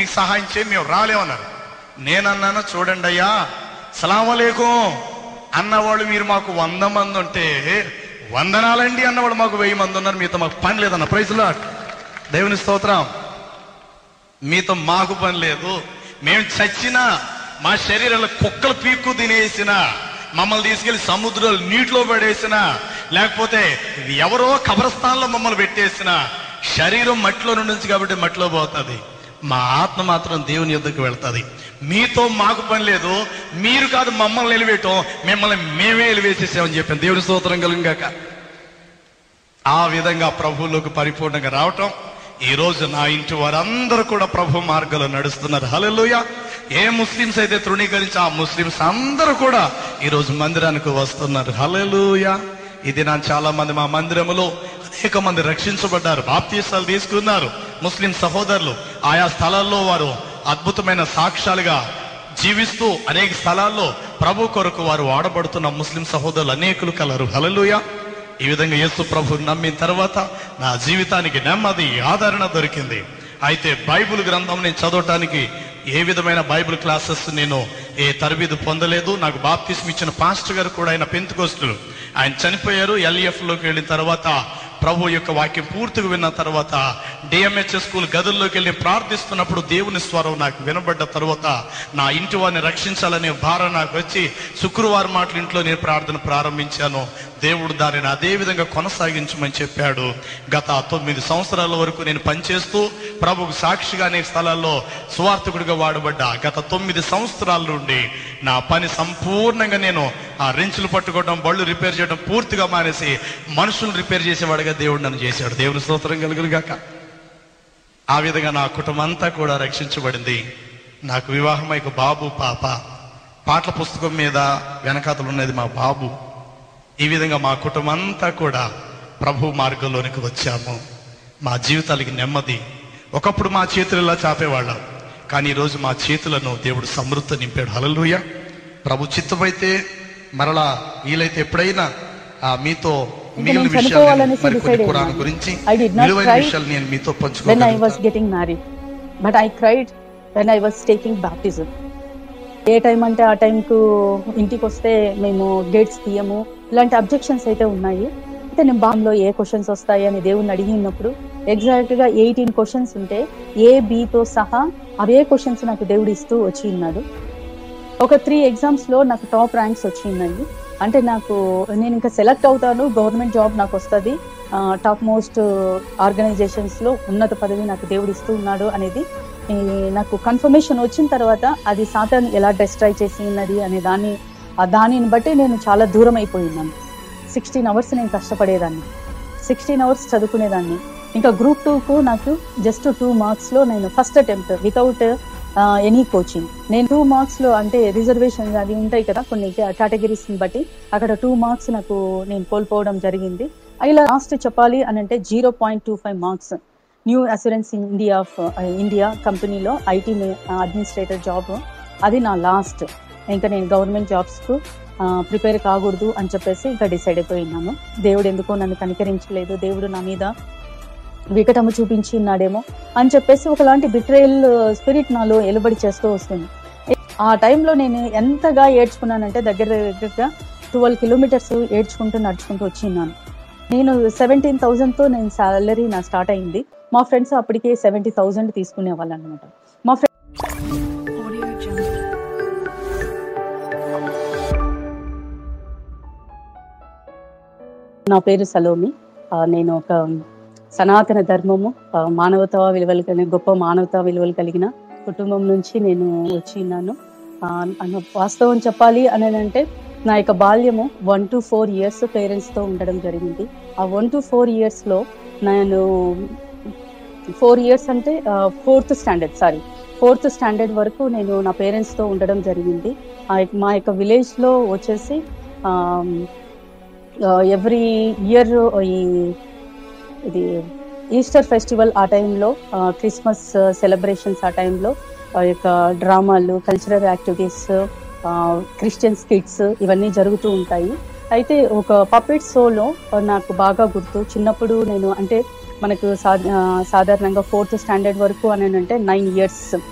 మీకు సహాయం చేయి మేము రాలేమన్నారు నేనన్నాను చూడండి అయ్యా సలామలేకం అన్నవాళ్ళు మీరు మాకు వంద మంది ఉంటే వందనాలండి అన్నవాళ్ళు మాకు వెయ్యి మంది ఉన్నారు మీతో మాకు పని లేదన్న ప్రైజ్లో దేవుని స్తోత్రం మీతో మాకు పని లేదు మేము చచ్చినా మా శరీరాలు కుక్కలు పీక్కు తినేసిన మమ్మల్ని తీసుకెళ్లి సముద్రాలు నీటిలో పడేసిన లేకపోతే ఎవరో కబరస్థానంలో మమ్మల్ని పెట్టేసిన శరీరం మట్టిలో నుంచి కాబట్టి మట్టిలో పోతుంది మా ఆత్మ మాత్రం దేవుని యుద్ధకు వెళ్తుంది మీతో మాకు పని లేదు మీరు కాదు మమ్మల్ని నిలవేయటం మిమ్మల్ని మేమే నిలవేసేసామని చెప్పాను దేవుని స్తోత్రం కలుగాక ఆ విధంగా ప్రభువులోకి పరిపూర్ణంగా రావటం ఈ రోజు నా ఇంటి వారందరూ కూడా ప్రభు మార్గంలో నడుస్తున్నారు హల్లెలూయా ఏ ముస్లిమ్స్ అయితే తృణీకరించి ఆ ముస్లిమ్స్ అందరూ కూడా ఈ రోజు మందిరానికి వస్తున్నారు హల్లెలూయా ఇది నా చాలా మంది మా మందిరములో అనేక మంది రక్షించబడ్డారు బాప్తీసాలు తీసుకున్నారు ముస్లిం సహోదరులు ఆయా స్థలాల్లో వారు అద్భుతమైన సాక్ష్యాలుగా జీవిస్తూ అనేక స్థలాల్లో ప్రభు కొరకు వారు వాడబడుతున్న ముస్లిం సహోదరులు అనేకులు కలరు హల్లెలూయా ఈ విధంగా యేసు ప్రభు నమ్మిన తర్వాత నా జీవితానికి నెమ్మది ఆదరణ దొరికింది అయితే బైబిల్ గ్రంథం నేను చదవటానికి ఏ విధమైన బైబిల్ క్లాసెస్ నేను ఏ తరబీదు పొందలేదు నాకు బాప్తిస్మ్ ఇచ్చిన పాస్టర్ గారు కూడా ఆయన పెంతుకోస్తులు ఆయన చనిపోయారు ఎల్ఈఎఫ్ లోకి వెళ్ళిన తర్వాత ప్రభు యొక్క వాక్యం పూర్తిగా విన్న తర్వాత డిఎంహెచ్ఎస్ స్కూల్ గదుల్లోకి వెళ్ళి ప్రార్థిస్తున్నప్పుడు దేవుని స్వరం నాకు వినబడ్డ తర్వాత నా ఇంటి వారిని రక్షించాలనే భారం నాకు వచ్చి శుక్రవారం మాటలు ఇంట్లో నేను ప్రార్థన ప్రారంభించాను దేవుడు దానిని అదే విధంగా కొనసాగించమని చెప్పాడు గత తొమ్మిది సంవత్సరాల వరకు నేను పనిచేస్తూ ప్రభుకు సాక్షిగా అనేక స్థలాల్లో సువార్థకుడిగా వాడబడ్డా గత తొమ్మిది సంవత్సరాల నుండి నా పని సంపూర్ణంగా నేను ఆ రెంచులు పట్టుకోవడం బళ్ళు రిపేర్ చేయడం పూర్తిగా మానేసి మనుషులు రిపేర్ చేసేవాడిగా దేవుడు నన్ను చేశాడు దేవుని స్తోత్రం కలుగులుగాక ఆ విధంగా నా కుటుంబం అంతా కూడా రక్షించబడింది నాకు వివాహం ఒక బాబు పాప పాటల పుస్తకం మీద వెనకాతలు ఉన్నది మా బాబు ఈ విధంగా మా కుటుంబం అంతా కూడా ప్రభు మార్గంలోనికి వచ్చాము మా జీవితాలకి నెమ్మది ఒకప్పుడు మా చేతులు ఇలా చాపేవాళ్ళం కానీ ఈరోజు మా చేతులను దేవుడు సమృద్ధి నింపాడు హలలుయ ప్రభు చిత్తమైతే మరలా వీలైతే ఎప్పుడైనా ఆ మీతో ఇంకా మిగిలిన నేను విషయాలు చనిపోవాలనేసి మరికొన్ని decide ఖురాన్ అయ్యాను. గురించి I did not విలువైన cry విషయాలు నేను మీతో when I పంచుకోగలను was getting married. But I cried when I was taking baptism. ఏ టైం అంటే ఆ టైంకు ఇంటికి వస్తే మేము గేట్స్ తీయము ఇలాంటి అబ్జెక్షన్స్ అయితే ఉన్నాయి అయితే నేను బాంలో ఏ క్వశ్చన్స్ వస్తాయి అని దేవుణ్ణి అడిగినప్పుడు ఎగ్జాక్ట్ గా ఎయిటీన్ క్వశ్చన్స్ ఉంటే ఏ బితో సహా అవే క్వశ్చన్స్ నాకు దేవుడు ఇస్తూ వచ్చి ఉన్నాడు ఒక త్రీ ఎగ్జామ్స్ లో నాకు టాప్ ర్యాంక్స్ వచ్చిందండి అంటే నాకు నేను ఇంకా సెలెక్ట్ అవుతాను గవర్నమెంట్ జాబ్ నాకు వస్తుంది టాప్ మోస్ట్ ఆర్గనైజేషన్స్ లో ఉన్నత పదవి నాకు దేవుడు ఇస్తూ ఉన్నాడు అనేది ఈ, నాకు కన్ఫర్మేషన్ వచ్చిన తర్వాత అది సాతాన్ ఎలా డిస్ట్రాయ్ చేసి ఉన్నది అనే దాన్ని ఆ దానిని బట్టి నేను చాలా దూరం అయిపోయినాను సిక్స్టీన్ అవర్స్ నేను కష్టపడేదాన్ని సిక్స్టీన్ అవర్స్ చదువుకునేదాన్ని ఇంకా గ్రూప్ టూకు నాకు జస్ట్ టూ మార్క్స్లో నేను first attempt without any coaching నేను టూ మార్క్స్లో అంటే రిజర్వేషన్ అది ఉంటాయి కదా కొన్ని కేటగిరీస్ బట్టి అక్కడ టూ మార్క్స్ నాకు నేను కోల్పోవడం జరిగింది ఇలా లాస్ట్ చెప్పాలి అని అంటే zero point two five marks new assurance India of India కంపెనీలో ఐటీ అడ్మినిస్ట్రేటర్ జాబ్ అది నా లాస్ట్ ఇంకా నేను గవర్నమెంట్ జాబ్స్కు ప్రిపేర్ కాకూడదు అని చెప్పేసి ఇంకా డిసైడ్ అయిపోయినాను దేవుడు ఎందుకో నన్ను కనికరించలేదు దేవుడు నా మీద వికటము చూపించి ఉన్నాడేమో అని చెప్పేసి ఒకలాంటి బిట్రేయల్ స్పిరిట్ నాలో ఎలుబడి చేస్తూ వస్తుంది ఆ టైంలో నేను ఎంతగా ఏడ్చుకున్నానంటే దగ్గర దగ్గరగా ట్వెల్వ్ కిలోమీటర్స్ ఏడ్చుకుంటూ నడుచుకుంటూ వచ్చిన్నాను నేను సెవెంటీన్ తో నేను సాలరీ నా స్టార్ట్ అయింది మా ఫ్రెండ్స్ అప్పటికే సెవెంటీ థౌసండ్ తీసుకునే వాళ్ళు అనమాట మా ఫ్రెండ్స్ Audio Jungle. నా పేరు సలోమి ఆ, నేను ఒక సనాతన ధర్మము ఆ, మానవతా విలువలు కలిగిన గొప్ప మానవతా విలువలు కలిగిన కుటుంబం నుంచి నేను వచ్చిన్నాను ఆ, అన్న- వాస్తవం చెప్పాలి అని అంటే నా యొక్క బాల్యము వన్ టు ఫోర్ ఇయర్స్ పేరెంట్స్తో ఉండడం జరిగింది ఆ వన్ టు ఫోర్ ఇయర్స్లో నేను ఫోర్ ఇయర్స్ అంటే fourth standard sorry fourth standard వరకు నేను నా పేరెంట్స్తో ఉండడం జరిగింది ఆ యొక్క- మా యొక్క విలేజ్లో వచ్చేసి ఎవ్రీ ఇయర్ ఈ ఇది ఈస్టర్ ఫెస్టివల్ ఆ టైంలో క్రిస్మస్ సెలబ్రేషన్స్ ఆ టైంలో ఆ యొక్క డ్రామాలు కల్చరల్ యాక్టివిటీస్ క్రిస్టియన్ స్కిట్స్ ఇవన్నీ జరుగుతూ ఉంటాయి అయితే ఒక పపెట్ షోలో నాకు బాగా గుర్తు చిన్నప్పుడు నేను అంటే మనకు సా ఆ, సాధారణంగా ఫోర్త్ స్టాండర్డ్ వరకు అని అంటే నైన్ ఇయర్స్